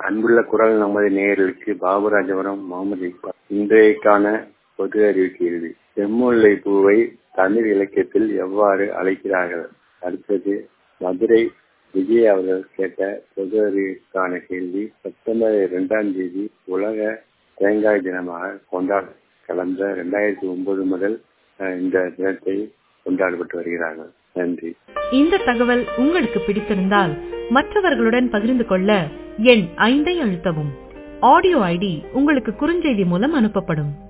அன்புள்ள குரல் நமது நேயர்களுக்கு பாபுராஜபுரம் முகமது இக்பால் இன்றைக்கான பொது அறிவு கேள்வி செம்முல்லை பூவை தமிழ் இலக்கியத்தில் எவ்வாறு அழைக்கிறார்கள் அடுத்தது மதுரை விஜய் அவர்கள் கேட்ட பொது அறிவுக்கான கேள்வி செப்டம்பர் இரண்டாம் தேதி உலக தேங்காய் தினமாக கொண்டாட கலந்த இரண்டாயிரத்தி ஒன்பது முதல் இந்த தினத்தை கொண்டாடப்பட்டு வருகிறார்கள் நன்றி இந்த தகவல் உங்களுக்கு பிடித்திருந்தால் மற்றவர்களுடன் பகிர்ந்து கொள்ள எண் ஐந்தை அழுத்தவும் ஆடியோ ஐடி உங்களுக்கு குறுஞ்செய்தி மூலம் அனுப்பப்படும்